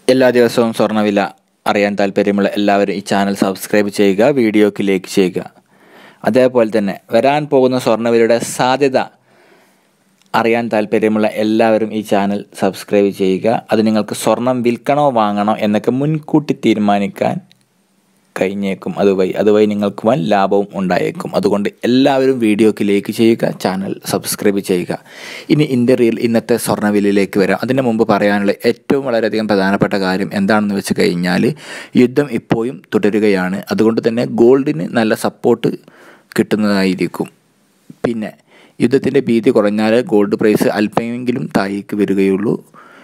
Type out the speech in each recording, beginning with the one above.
എല്ലാ ദിവസവും സ്വർണ്ണവില അറിയാൻ താല്പര്യമുള്ള എല്ലാവരും ഈ ചാനൽ സബ്സ്ക്രൈബ് ചെയ്യുക വീഡിയോക്ക് ലൈക്ക് ചെയ്യുക അതേപോലെ തന്നെ വരാൻ പോകുന്ന സ്വർണ്ണവിലയുടെ സാധ്യത അറിയാൻ താല്പര്യമുള്ള എല്ലാവരും ഈ ചാനൽ സബ്സ്ക്രൈബ് ചെയ്യുക അത് നിങ്ങൾക്ക് സ്വർണം വിൽക്കണോ വാങ്ങണോ എന്നൊക്കെ മുൻകൂട്ടി തീരുമാനിക്കാൻ കഴിഞ്ഞേക്കും അതുവഴി അതുവഴി നിങ്ങൾക്ക് വൻ ലാഭവും ഉണ്ടായേക്കും അതുകൊണ്ട് എല്ലാവരും വീഡിയോക്ക് ലൈക്ക് ചെയ്യുക ചാനൽ സബ്സ്ക്രൈബ് ചെയ്യുക ഇനി ഇന്ത്യയിൽ ഇന്നത്തെ സ്വർണ്ണവിലയിലേക്ക് വരാം അതിന് മുമ്പ് പറയാനുള്ള ഏറ്റവും വളരെയധികം പ്രധാനപ്പെട്ട കാര്യം എന്താണെന്ന് വെച്ച് കഴിഞ്ഞാൽ യുദ്ധം ഇപ്പോഴും തുടരുകയാണ് അതുകൊണ്ട് തന്നെ ഗോൾഡിന് നല്ല സപ്പോർട്ട് കിട്ടുന്നതായിരിക്കും പിന്നെ യുദ്ധത്തിൻ്റെ ഭീതി കുറഞ്ഞാൽ ഗോൾഡ് പ്രൈസ് അല്പമെങ്കിലും താഴേക്ക് വരികയുള്ളൂ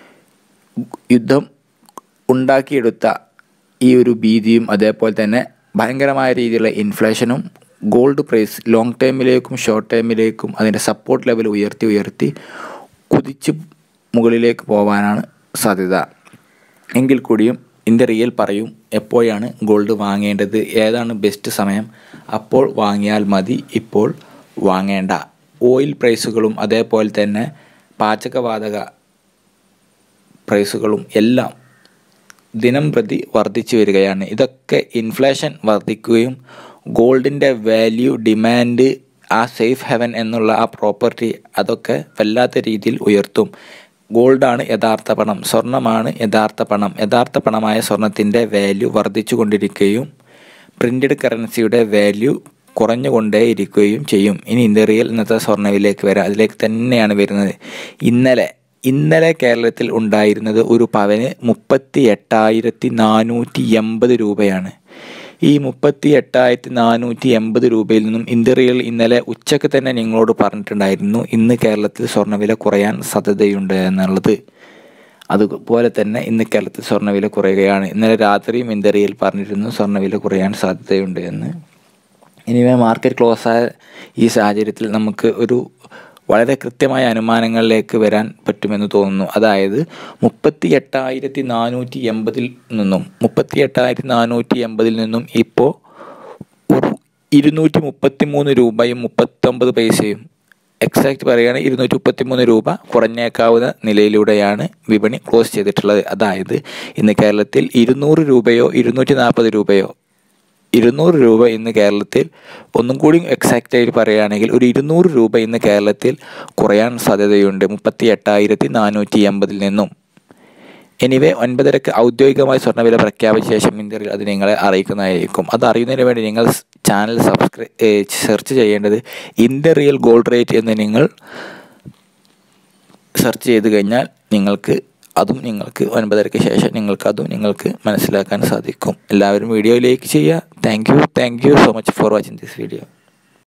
യുദ്ധം ഉണ്ടാക്കിയെടുത്ത ഈ ഒരു ഭീതിയും അതേപോലെ തന്നെ ഭയങ്കരമായ രീതിയിലുള്ള ഇൻഫ്ലേഷനും ഗോൾഡ് പ്രൈസ് ലോങ് ടൈമിലേക്കും ഷോർട്ട് ടൈമിലേക്കും അതിൻ്റെ സപ്പോർട്ട് ലെവൽ ഉയർത്തി ഉയർത്തി കുതിച്ച് മുകളിലേക്ക് പോകാനാണ് സാധ്യത എങ്കിൽ കൂടിയും എൻ്റെ റിയൽ പറയും എപ്പോഴാണ് ഗോൾഡ് വാങ്ങേണ്ടത് ഏതാണ് ബെസ്റ്റ് സമയം അപ്പോൾ വാങ്ങിയാൽ മതി ഇപ്പോൾ വാങ്ങേണ്ട ഓയിൽ പ്രൈസുകളും അതേപോലെ തന്നെ പാചകവാതക പ്രൈസുകളും എല്ലാം ദിനം പ്രതി വർദ്ധിച്ചു വരികയാണ് ഇതൊക്കെ ഇൻഫ്ലേഷൻ വർദ്ധിക്കുകയും ഗോൾഡിൻ്റെ വാല്യൂ ഡിമാൻഡ് ആ സേഫ് ഹെവൻ എന്നുള്ള ആ പ്രോപ്പർട്ടി അതൊക്കെ വല്ലാത്ത രീതിയിൽ ഉയർത്തും ഗോൾഡാണ് യഥാർത്ഥ പണം സ്വർണ്ണമാണ് യഥാർത്ഥ പണം യഥാർത്ഥ പണമായ സ്വർണത്തിൻ്റെ വാല്യൂ വർദ്ധിച്ചു കൊണ്ടിരിക്കുകയും പ്രിൻറ്റഡ് കറൻസിയുടെ വാല്യൂ കുറഞ്ഞുകൊണ്ടേയിരിക്കുകയും ചെയ്യും ഇനി ഇന്ത്യയിൽ ഇന്നത്തെ സ്വർണ്ണവിലേക്ക് വരാം അതിലേക്ക് തന്നെയാണ് വരുന്നത് ഇന്നലെ ഇന്നലെ കേരളത്തിൽ ഉണ്ടായിരുന്നത് ഒരു പവന് മുപ്പത്തി എട്ടായിരത്തി നാനൂറ്റി എൺപത് രൂപയാണ് ഈ മുപ്പത്തി എട്ടായിരത്തി നാനൂറ്റി എൺപത് രൂപയിൽ നിന്നും ഇന്ത്യയിൽ ഇന്നലെ ഉച്ചയ്ക്ക് തന്നെ നിങ്ങളോട് പറഞ്ഞിട്ടുണ്ടായിരുന്നു ഇന്ന് കേരളത്തിൽ സ്വർണ്ണവില കുറയാൻ സാധ്യതയുണ്ട് എന്നുള്ളത് അതുപോലെ തന്നെ ഇന്ന് കേരളത്തിൽ സ്വർണ്ണവില കുറയുകയാണ് ഇന്നലെ രാത്രിയും ഇന്ത്യയിൽ പറഞ്ഞിരുന്നു സ്വർണ്ണവില കുറയാൻ സാധ്യതയുണ്ട് എന്ന് ഇനിവേ മാർക്കറ്റ് ക്ലോസ് ആയ ഈ സാഹചര്യത്തിൽ നമുക്ക് ഒരു വളരെ കൃത്യമായ അനുമാനങ്ങളിലേക്ക് വരാൻ പറ്റുമെന്ന് തോന്നുന്നു അതായത് മുപ്പത്തി എട്ടായിരത്തി നാനൂറ്റി എൺപതിൽ നിന്നും മുപ്പത്തി എട്ടായിരത്തി നാനൂറ്റി എൺപതിൽ നിന്നും ഇപ്പോൾ ഒരു ഇരുന്നൂറ്റി മുപ്പത്തി മൂന്ന് രൂപയും മുപ്പത്തൊമ്പത് പൈസയും എക്സാക്റ്റ് പറയുകയാണെങ്കിൽ ഇരുന്നൂറ്റി മുപ്പത്തി മൂന്ന് രൂപ കുറഞ്ഞേക്കാവുന്ന നിലയിലൂടെയാണ് വിപണി ക്ലോസ് ചെയ്തിട്ടുള്ളത് അതായത് ഇന്ന് കേരളത്തിൽ ഇരുന്നൂറ് രൂപയോ ഇരുന്നൂറ്റി നാൽപ്പത് രൂപയോ ഇരുന്നൂറ് രൂപ ഇന്ന് കേരളത്തിൽ ഒന്നും കൂടി എക്സാക്റ്റ് ആയിട്ട് പറയുകയാണെങ്കിൽ ഒരു ഇരുന്നൂറ് രൂപ ഇന്ന് കേരളത്തിൽ കുറയാൻ സാധ്യതയുണ്ട് മുപ്പത്തി എട്ടായിരത്തി നാനൂറ്റി എൺപതിൽ നിന്നും എനിവേ ഒൻപതരക്ക് ഔദ്യോഗികമായി സ്വർണ്ണവില പ്രഖ്യാപിച്ച ശേഷം ഇന്ത്യയിൽ അത് നിങ്ങളെ അറിയിക്കുന്നതായിരിക്കും അത് അറിയുന്നതിന് വേണ്ടി നിങ്ങൾ ചാനൽ സബ്സ്ക്രൈബ് സെർച്ച് ചെയ്യേണ്ടത് ഇന്ത്യ റിയൽ ഗോൾഡ് റേറ്റ് എന്ന് നിങ്ങൾ സെർച്ച് ചെയ്ത് കഴിഞ്ഞാൽ നിങ്ങൾക്ക് അതും നിങ്ങൾക്ക് ഒൻപതരയ്ക്ക് ശേഷം നിങ്ങൾക്ക് അതും നിങ്ങൾക്ക് മനസ്സിലാക്കാൻ സാധിക്കും എല്ലാവരും വീഡിയോ ലൈക്ക് ചെയ്യുക thank you thank you so much for watching this video